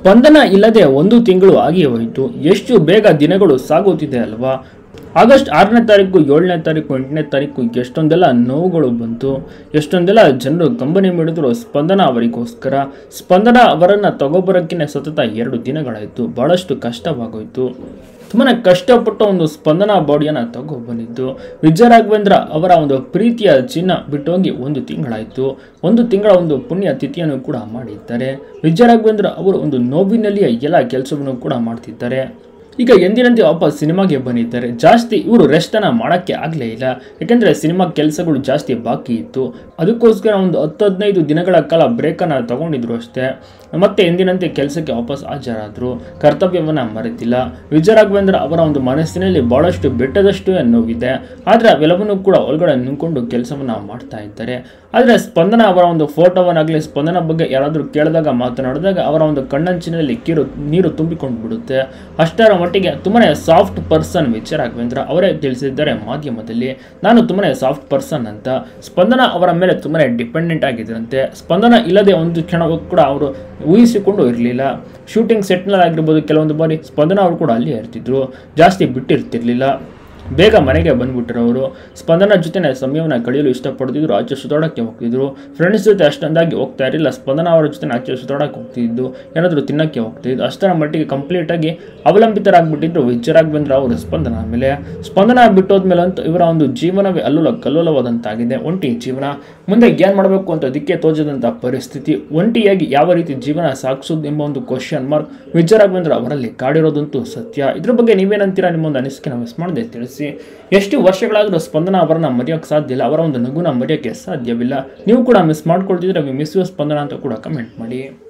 ಸ್ಪಂದನ ಇಲ್ಲದೆ ಒಂದು ತಿಂಗಳು ಆಗಿ ಹೋಯಿತು ಎಷ್ಟು ಬೇಗ ದಿನಗಳು ಸಾಗುತ್ತಿದೆ ಅಲ್ವಾ ಆಗಸ್ಟ್ ಆರನೇ ತಾರೀಕು ಏಳನೇ ತಾರೀಕು ಎಂಟನೇ ತಾರೀಕು ಎಷ್ಟೊಂದೆಲ್ಲ ನೋವುಗಳು ಬಂತು ಎಷ್ಟೊಂದೆಲ್ಲ ಜನರು ಕಂಬನಿ ಮಿಡಿದ್ರು ಸ್ಪಂದನ ಅವರಿಗೋಸ್ಕರ ಸ್ಪಂದನ ಅವರನ್ನು ತಗೊಬರೋಕ್ಕಿಂತ ಸತತ ಎರಡು ದಿನಗಳಾಯಿತು ಬಹಳಷ್ಟು ಕಷ್ಟವಾಗೋಯ್ತು ತುಂಬಾ ಕಷ್ಟಪಟ್ಟು ಒಂದು ಸ್ಪಂದನ ಬಾಡಿಯನ್ನು ತಗೋ ಬಂದಿದ್ದು ವಿಜಯ ರಾಘವೇಂದ್ರ ಅವರ ಒಂದು ಪ್ರೀತಿಯ ಚಿನ್ನ ಬಿಟ್ಟೋಗಿ ಒಂದು ತಿಂಗಳಾಯಿತು ಒಂದು ತಿಂಗಳ ಒಂದು ಪುಣ್ಯ ತಿಥಿಯನ್ನು ಕೂಡ ಮಾಡಿದ್ದಾರೆ ವಿಜಯ ರಾಘವೇಂದ್ರ ಅವರು ಒಂದು ನೋವಿನಲ್ಲಿಯೇ ಎಲ್ಲ ಕೆಲಸವನ್ನು ಕೂಡ ಮಾಡ್ತಿದ್ದಾರೆ ಈಗ ಎಂದಿನಂತೆ ವಾಪಸ್ ಸಿನಿಮಾಗೆ ಬಂದಿದ್ದಾರೆ ಜಾಸ್ತಿ ಇವರು ರೆಸ್ಟನ್ನು ಮಾಡೋಕ್ಕೆ ಆಗಲೇ ಇಲ್ಲ ಯಾಕೆಂದರೆ ಸಿನಿಮಾ ಕೆಲಸಗಳು ಜಾಸ್ತಿ ಬಾಕಿ ಇತ್ತು ಅದಕ್ಕೋಸ್ಕರ ಒಂದು ಹತ್ತು ಹದಿನೈದು ದಿನಗಳ ಕಾಲ ಬ್ರೇಕನ್ನು ತಗೊಂಡಿದ್ರು ಅಷ್ಟೇ ಮತ್ತೆ ಎಂದಿನಂತೆ ಕೆಲಸಕ್ಕೆ ವಾಪಸ್ ಹಾಜರಾದರು ಕರ್ತವ್ಯವನ್ನು ಮರೆತಿಲ್ಲ ವಿಜಯ ರಾಘವೇಂದ್ರ ಅವರ ಒಂದು ಮನಸ್ಸಿನಲ್ಲಿ ಬಹಳಷ್ಟು ಬೆಟ್ಟದಷ್ಟು ನೋವಿದೆ ಆದರೆ ಅವೆಲ್ಲವನ್ನೂ ಕೂಡ ಒಳಗಡೆ ನಿಂತ್ಕೊಂಡು ಕೆಲಸವನ್ನು ಮಾಡ್ತಾ ಇದ್ದಾರೆ ಆದರೆ ಸ್ಪಂದನ ಅವರ ಒಂದು ಫೋಟೋವನ್ನಾಗಲಿ ಸ್ಪಂದನ ಬಗ್ಗೆ ಯಾರಾದರೂ ಕೇಳಿದಾಗ ಮಾತನಾಡಿದಾಗ ಅವರ ಒಂದು ಕಣ್ಣಂಚಿನಲ್ಲಿ ಕಿರು ನೀರು ತುಂಬಿಕೊಂಡು ಬಿಡುತ್ತೆ ಅಷ್ಟರ ಮಟ್ಟಿಗೆ ತುಂಬಾ ಸಾಫ್ಟ್ ಪರ್ಸನ್ ವಿಜಯ ರಾಘವೇಂದ್ರ ಅವರೇ ತಿಳಿಸಿದ್ದಾರೆ ಮಾಧ್ಯಮದಲ್ಲಿ ನಾನು ತುಂಬಾ ಸಾಫ್ಟ್ ಪರ್ಸನ್ ಅಂತ ಸ್ಪಂದನ ಅವರ ಮೇಲೆ ತುಂಬಾ ಡಿಪೆಂಡೆಂಟ್ ಆಗಿದ್ದರಂತೆ ಸ್ಪಂದನ ಇಲ್ಲದೆ ಒಂದು ಕ್ಷಣವೂ ಕೂಡ ಅವರು ಊಹಿಸಿಕೊಂಡು ಇರಲಿಲ್ಲ ಶೂಟಿಂಗ್ ಸೆಟ್ನಲ್ಲಿ ಆಗಿರ್ಬೋದು ಕೆಲವೊಂದು ಬಾರಿ ಸ್ಪಂದನ ಅವರು ಕೂಡ ಅಲ್ಲೇ ಇರ್ತಿದ್ರು ಜಾಸ್ತಿ ಬಿಟ್ಟಿರ್ತಿರ್ಲಿಲ್ಲ ಬೇಗ ಮನೆಗೆ ಬಂದ್ಬಿಟ್ರು ಅವರು ಸ್ಪಂದನ ಜೊತೆನೆ ಸಮಯವನ್ನು ಕಳೆಯಲು ಇಷ್ಟಪಡ್ತಿದ್ರು ಆಚೆ ಸುತ್ತಾಡೋಕ್ಕೆ ಹೋಗ್ತಿದ್ರು ಫ್ರೆಂಡ್ಸ್ ಜೊತೆ ಅಷ್ಟೊಂದಾಗಿ ಹೋಗ್ತಾ ಇರಲಿಲ್ಲ ಸ್ಪಂದನ ಅವರ ಜೊತೆ ಆಚೆ ಸುತ್ತಾಡೋಕ್ಕೆ ಹೋಗ್ತಿದ್ದು ಏನಾದರೂ ತಿನ್ನೋಕ್ಕೆ ಹೋಗ್ತಿದ್ದು ಅಷ್ಟರ ಮಟ್ಟಿಗೆ ಕಂಪ್ಲೀಟಾಗಿ ಅವಲಂಬಿತರಾಗ್ಬಿಟ್ಟಿದ್ರು ವಿಜಯ ರಾಘವೇಂದ್ರ ಅವರು ಸ್ಪಂದನ ಮೇಲೆ ಸ್ಪಂದನ ಬಿಟ್ಟೋದ್ಮೇಲೆ ಅಂತೂ ಇವರ ಒಂದು ಜೀವನವೇ ಅಲ್ಲೋಲ ಕಲ್ಲೋಲವಾದಂತಾಗಿದೆ ಒಂಟಿ ಜೀವನ ಮುಂದೆ ಏನು ಮಾಡಬೇಕು ಅಂತ ದಿಕ್ಕೆ ತೋಚದಂಥ ಪರಿಸ್ಥಿತಿ ಒಂಟಿಯಾಗಿ ಯಾವ ರೀತಿ ಜೀವನ ಸಾಗಿಸೋದು ಎಂಬ ಒಂದು ಕ್ವಶನ್ ಮಾರ್ಕ್ ವಿಜಯ ರಾಘವೇಂದ್ರ ಅವರಲ್ಲಿ ಕಾಡಿರೋದಂತೂ ಸತ್ಯ ಇದ್ರ ಬಗ್ಗೆ ನೀವೇನಂತೀರಾ ನಿಮ್ಮ ಒಂದು ಅನಿಸಿಕೆ ನಾವು ಮಿಸ್ ಮಾಡದೆ ತಿಳಿಸಿ ಎಷ್ಟು ವರ್ಷಗಳಾದರೂ ಸ್ಪಂದನ ಅವರನ್ನ ಮರೆಯೋಕ್ಕೆ ಸಾಧ್ಯ ಇಲ್ಲ ಅವರ ಒಂದು ನಗುನ ಮರೆಯೋಕ್ಕೆ ಸಾಧ್ಯವಿಲ್ಲ ನೀವು ಕೂಡ ಮಿಸ್ ಮಾಡ್ಕೊಳ್ತಿದ್ರೆ ಮಿಸ್ ಯು ಸ್ಪಂದನ ಅಂತ ಕೂಡ ಕಮೆಂಟ್ ಮಾಡಿ